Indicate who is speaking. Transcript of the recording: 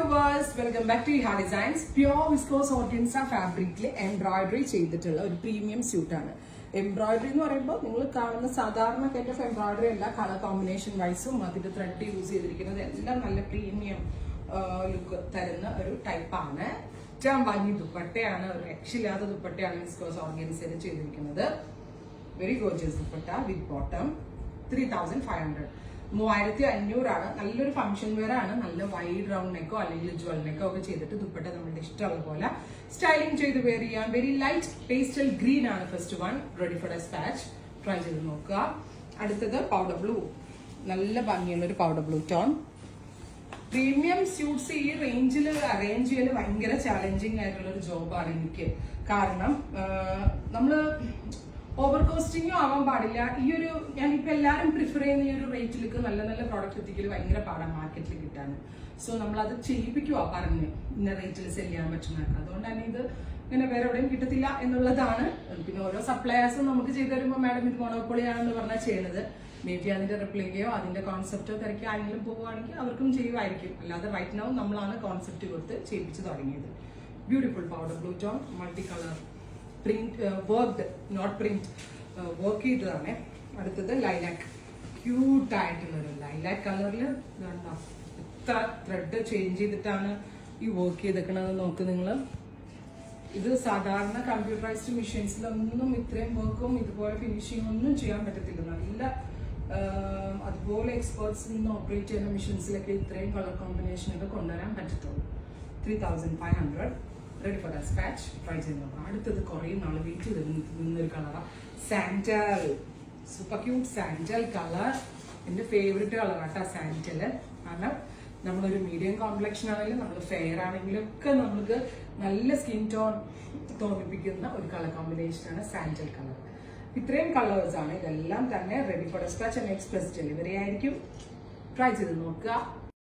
Speaker 1: viewers welcome back to ഹാ designs pure viscose organza ഫാബ്രിക്കിൽ embroidery ചെയ്തിട്ടുള്ള ഒരു പ്രീമിയം സ്യൂട്ടാണ് എംബ്രോയിഡറി എന്ന് പറയുമ്പോൾ നിങ്ങൾ കാണുന്ന സാധാരണ കൈൻഡ് ഓഫ് എംബ്രോയിഡറി അല്ല കളർ കോമ്പിനേഷൻ വൈസും അതിന്റെ ത്രെഡ് യൂസ് ചെയ്തിരിക്കുന്നത് എല്ലാം നല്ല പ്രീമിയം ലുക്ക് തരുന്ന ഒരു ടൈപ്പാണ് ഏറ്റവും ഭംഗി ദുപ്പട്ടയാണ് ഒരു രക്ഷയില്ലാത്ത ദുപ്പട്ടയാണ് വിസ്കോസ് ഓർഗൻസയിൽ ചെയ്തിരിക്കുന്നത് very gorgeous dupatta with bottom three thousand five hundred മൂവായിരത്തി അഞ്ഞൂറാണ് നല്ലൊരു ഫംഗ്ഷൻ വെയർ ആണ് നല്ല വൈഡ് റൗണ്ട് നെക്കോ അല്ലെങ്കിൽ ജ്വൽ നെക്കോ ഒക്കെ ചെയ്തിട്ട് ദുപ്പട്ട നമ്മുടെ ഇഷ്ടമുള്ള പോലെ സ്റ്റൈലിംഗ് ചെയ്ത് വെയർ ചെയ്യാം വെരി ലൈറ്റ് പേസ്റ്റൽ ഗ്രീൻ ആണ് first one ready for dispatch try ചെയ്ത് നോക്കുക അടുത്തത് പൗഡർ ബ്ലൂ നല്ല ഭംഗിയുള്ള ഒരു powder blue tone premium suits ഈ റേഞ്ചിൽ അറേഞ്ച് ചെയ്യൽ ഭയങ്കര ചാലഞ്ചിങ് ആയിട്ടുള്ള ഒരു ജോബാണ് എനിക്ക് കാരണം നമ്മൾ ഓവർ കോസ്റ്റിങ്ങും ആവാൻ പാടില്ല ഈ ഒരു ഞാനിപ്പോ എല്ലാവരും പ്രിഫർ ചെയ്യുന്ന ഈ ഒരു റേറ്റിലേക്ക് നല്ല നല്ല പ്രോഡക്റ്റ് എത്തിക്കൽ ഭയങ്കര പാടാണ് മാർക്കറ്റിൽ കിട്ടാൻ സോ നമ്മൾ അത് ചെയ്യിപ്പിക്കുക പറഞ്ഞ് ഇന്ന റേറ്റിൽ സെല് ചെയ്യാൻ പറ്റുന്ന അതുകൊണ്ട് തന്നെ ഇത് ഇങ്ങനെ വേറെ എവിടെയും കിട്ടത്തില്ല എന്നുള്ളതാണ് പിന്നെ ഓരോ സപ്ലയേഴ്സും നമുക്ക് ചെയ്തു തരുമ്പോൾ മാഡം ഇത് മോണോപ്പൊളിയാണെന്ന് പറഞ്ഞാൽ ചെയ്യണത് മേ ബി അതിന്റെ റിപ്ലൈയോ അതിന്റെ കോൺസെപ്റ്റോ തിരക്കി ആരെങ്കിലും പോവുകയാണെങ്കിൽ അവർക്കും ചെയ്യുമായിരിക്കും അല്ലാതെ റൈറ്റ് നൗ നമ്മളാണ് കോൺസെപ്റ്റ് കൊടുത്ത് ചെയ്യിപ്പിച്ച് തുടങ്ങിയത് beautiful powder blue tone multi colour print worked not print work ചെയ്തതാണ് അടുത്തത് ലൈലാക്ക് ക്യൂട്ട് ആയിട്ടുള്ള ഒരു ലൈലാക്ക് കളറിൽ കണ്ടോ എത്ര ത്രെഡ് ചേഞ്ച് ചെയ്തിട്ടാണ് ഈ വർക്ക് ചെയ്തേക്കണത് നോക്ക് നിങ്ങൾ ഇത് സാധാരണ കമ്പ്യൂട്ടറൈസ്ഡ് മെഷീൻസിലൊന്നും ഇത്രയും വർക്കും ഇതുപോലെ ഫിനിഷിംഗ് ഒന്നും ചെയ്യാൻ പറ്റത്തില്ല നല്ല ആഹ്, അതുപോലെ എക്സ്പേർട്സ് നിന്ന് ഓപ്പറേറ്റ് ചെയ്യുന്ന മെഷീൻസിലൊക്കെ ഇത്രയും കളർ കോമ്പിനേഷൻ ഒക്കെ കൊണ്ടുവരാൻ പറ്റത്തുള്ളൂ three thousand five hundred ready for dispatch try ചെയ്ത് നോക്കാം അടുത്തത് കുറേ നാൾ വെയിറ്റ് ചെയ്ത് നിന്ന് നിന്നൊരു കളറാണ് sandal super cute sandal colour എൻ്റെ ഫേവറേറ്റ് കളറാട്ടോ സാൻഡൽ കാരണം നമ്മളൊരു മീഡിയം കോംപ്ലക്ഷൻ ആണെങ്കിലും നമ്മൾ ഫെയർ ആണെങ്കിലും ഒക്കെ നമുക്ക് നല്ല സ്കിൻ ടോൺ തോന്നിപ്പിക്കുന്ന ഒരു കളർ കോമ്പിനേഷൻ ആണ് സാൻഡൽ കളർ ഇത്രയും കളേഴ്സ് ആണ് ഇതെല്ലാം തന്നെ ready for dispatch and express delivery ആയിരിക്കും ട്രൈ ചെയ്ത് നോക്കുക